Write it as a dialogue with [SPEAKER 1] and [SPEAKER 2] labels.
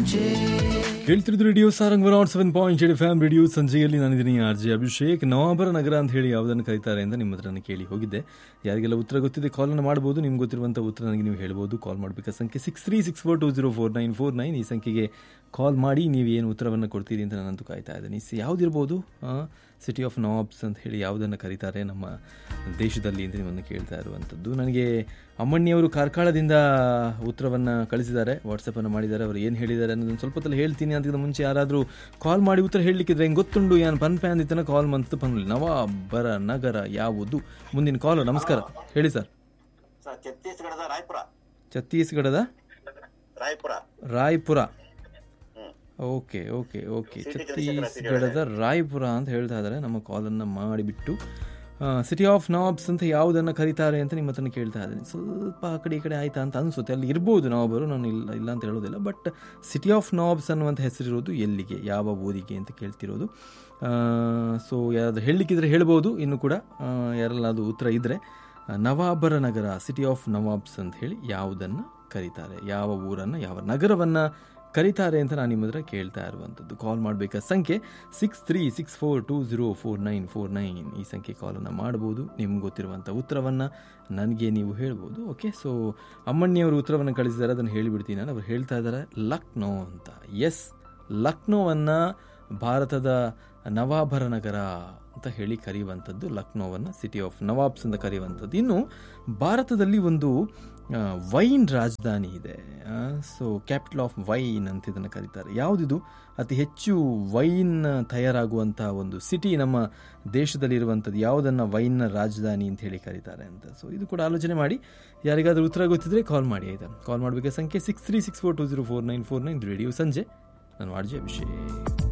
[SPEAKER 1] ಕೇಳ್ತಿರೋದು radio Sarang one nought seven point eight FM radio ಸಂಜೆಯಲ್ಲಿ ನಾನಿದ್ದೀನಿ ಆರ್ ಜೆ ಅಭಿಷೇಕ್ ನವಾಬರ ನಗರ ಅಂತ ಹೇಳಿ ಯಾವುದನ್ನು ಕರೀತಾರೆ ಅಂತ ನಿಮ್ಮ ಹತ್ರ ಕೇಳಿ ಹೋಗಿದ್ದೆ ಯಾರಿಗೆಲ್ಲ ಉತ್ತರ ಗೊತ್ತಿದೆ ಕಾಲನ್ನು ಮಾಡ್ಬೋದು ನಿಮ್ಗೆ ಗೊತ್ತಿರುವಂಥ ಉತ್ತರ ನನಗೆ ನೀವು ಹೇಳ್ಬೋದು ಕಾಲ್ ಮಾಡಬೇಕಾದ ಸಂಖ್ಯೆ six three six four two zero four nine four nine ಈ ಸಂಖ್ಯೆಗೆ ಕಾಲ್ ಮಾಡಿ ನೀವು ಏನು ಉತ್ತರವನ್ನು ಕೊಡ್ತೀರಿ ಅಂತ ನಾನಂತೂ ಕಾಯ್ತಾ ಇದ್ದೀನಿ ಯಾವುದಿರ್ಬೋದು ಸಿಟಿ ಆಫ್ ನವಾಬ್ಸ್ ಅಂತ ಹೇಳಿ ಯಾವುದನ್ನು ಕರೀತಾರೆ ನಮ್ಮ ದೇಶದಲ್ಲಿ ಅಂತ ನಿಮ್ಮನ್ನು ಕೇಳ್ತಾ ಇರುವಂಥದ್ದು ನನಗೆ ಅಮ್ಮಣ್ಣಿಯವರು ಕಾರ್ಕಳದಿಂದ ಉತ್ತರವನ್ನು ಕಳಿಸಿದ್ದಾರೆ ವಾಟ್ಸಪ್ಪನ್ನು ಮಾಡಿದ್ದಾರೆ ಅವರು ಏನು ಹೇಳಿದ್ದಾರೆ ಅನ್ನೋದನ್ನು ಸ್ವಲ್ಪ ಹೊತ್ತಲ್ಲಿ ಹೇಳ್ತೀನಿ ಅದಕ್ಕಿಂತ ಮುಂಚೆ ಯಾರಾದರೂ ಕಾಲ್ ಮಾಡಿ ಉತ್ತರ ಹೇಳಲಿಕ್ಕಿದ್ರೆ ಹೆಂಗೆ ಗೊತ್ತುಂಡು ಯಾನ್ ಪನ್ ಪ್ಯಾನ್ ಇತ್ತನ ಕಾಲ್ ಮಂತ್ ಪನ್ಲಿ ನವಾಬರ ನಗರ ಯಾವುದು ಮುಂದಿನ ಕಾಲ್ ನಮಸ್ಕಾರ ಹೇಳಿ ಸರ್
[SPEAKER 2] ಸರ್ ಛತ್ತೀಸ್ಗಢದ ರಾಯ್ಪುರ
[SPEAKER 1] ಛತ್ತೀಸ್ಗಢದ
[SPEAKER 2] Raipur
[SPEAKER 1] Raipur
[SPEAKER 2] hmm
[SPEAKER 1] okay okay okay
[SPEAKER 2] city Chandrashekhar
[SPEAKER 1] ಛತ್ತೀಸ್ಗಢದ ರಾಯ್ಪುರ ಅಂತ ಹೇಳ್ತಾ ಇದ್ದಾರೆ ನಮ್ಮ ಕಾಲನ್ನು ಮಾಡಿಬಿಟ್ಟು ಸಿಟಿ ಆಫ್ ನಾಬ್ಸ್ ಅಂತ ಯಾವುದನ್ನು ಕರೀತಾರೆ ಅಂತ ನಿಮ್ಮ ಹತ್ರ ಕೇಳ್ತಾ ಇದ್ದೀನಿ ಸ್ವಲ್ಪ ಆ ಕಡೆ ಈ ಕಡೆ ಆಯ್ತಾ ಅಂತ ಅನಿಸುತ್ತೆ ಅಲ್ಲಿ ಇರ್ಬೋದು ನಾವೊಬ್ಬರು ನಾನು ಇಲ್ಲ ಇಲ್ಲ ಅಂತ ಹೇಳೋದಿಲ್ಲ ಬಟ್ ಸಿಟಿ ಆಫ್ ನಾಬ್ಸ್ ಅನ್ನುವಂಥ ಹೆಸರಿರೋದು ಎಲ್ಲಿಗೆ ಯಾವ ಊರಿಗೆ ಅಂತ ಕೇಳ್ತಿರೋದು ಸೊ ಯಾರಾದರೂ ಹೇಳಲಿಕ್ಕಿದ್ರೆ ಹೇಳ್ಬೋದು ಇನ್ನು ಕೂಡ ಆ, ಯಾರೆಲ್ಲಾದರೂ ಉತ್ತರ ಇದ್ದರೆ ನವಾಬರ ನಗರ ಸಿಟಿ ಆಫ್ ನವಾಬ್ಸ್ ಅಂತ ಹೇಳಿ ಯಾವುದನ್ನು ಕರೀತಾರೆ ಯಾವ ಊರನ್ನು ಯಾವ ನಗರವನ್ನು ಕರೀತಾರೆ ಅಂತ ನಾನು ನಿಮ್ಮ ಹತ್ರ ಕೇಳ್ತಾ ಇರುವಂಥದ್ದು ಕಾಲ್ ಮಾಡಬೇಕಾದ ಸಂಖ್ಯೆ six three six four two zero four nine four nine ಈ ಸಂಖ್ಯೆ ಕಾಲನ್ನು ಮಾಡ್ಬೋದು ನಿಮ್ಗೆ ಗೊತ್ತಿರುವಂಥ ಉತ್ತರವನ್ನು ನನಗೆ ನೀವು ಹೇಳ್ಬೋದು ಓಕೆ ಸೊ ಅಮ್ಮಣ್ಣಿಯವರು ಉತ್ತರವನ್ನು ಕಳಿಸಿದ್ದಾರೆ ಅದನ್ನು ಹೇಳಿಬಿಡ್ತೀನಿ ನಾನು ಅವ್ರು ಹೇಳ್ತಾ ಇದ್ದಾರೆ ಲಕ್ನೋ ಅಂತ ಎಸ್ ಲಕ್ನೋವನ್ನು ಭಾರತದ ನವಾಬರ ನಗರ ಅಂತ ಹೇಳಿ ಕರೆಯುವಂಥದ್ದು ಲಕ್ನೋವನ್ನು ಸಿಟಿ ಆಫ್ ನವಾಬ್ಸ್ ಅಂತ ಕರೆಯುವಂಥದ್ದು ಇನ್ನು ಭಾರತದಲ್ಲಿ ಒಂದು ಆ, ವೈನ್ ರಾಜಧಾನಿ ಇದೆ ಸೊ ಕ್ಯಾಪಿಟಲ್ ಆಫ್ ವೈನ್ ಅಂತ ಇದನ್ನು ಕರೀತಾರೆ ಯಾವುದಿದು ಅತಿ ಹೆಚ್ಚು ವೈನ್ ತಯಾರಾಗುವಂಥ ಒಂದು ಸಿಟಿ ನಮ್ಮ ದೇಶದಲ್ಲಿರುವಂಥದ್ದು ಯಾವುದನ್ನು ವೈನ್ನ ರಾಜಧಾನಿ ಅಂತ ಹೇಳಿ ಕರೀತಾರೆ ಅಂತ ಸೊ ಇದು ಕೂಡ ಆಲೋಚನೆ ಮಾಡಿ ಯಾರಿಗಾದ್ರೂ ಉತ್ತರ ಗೊತ್ತಿದ್ರೆ ಕಾಲ್ ಮಾಡಿ ಆಯಿತಾ ಕಾಲ್ ಮಾಡಬೇಕಾದ ಸಂಖ್ಯೆ six three six four two zero four nine four nine radio ಸಂಜೆ ನಾನು ಆರ್ಜಿ ಅಭಿಷೇಕ್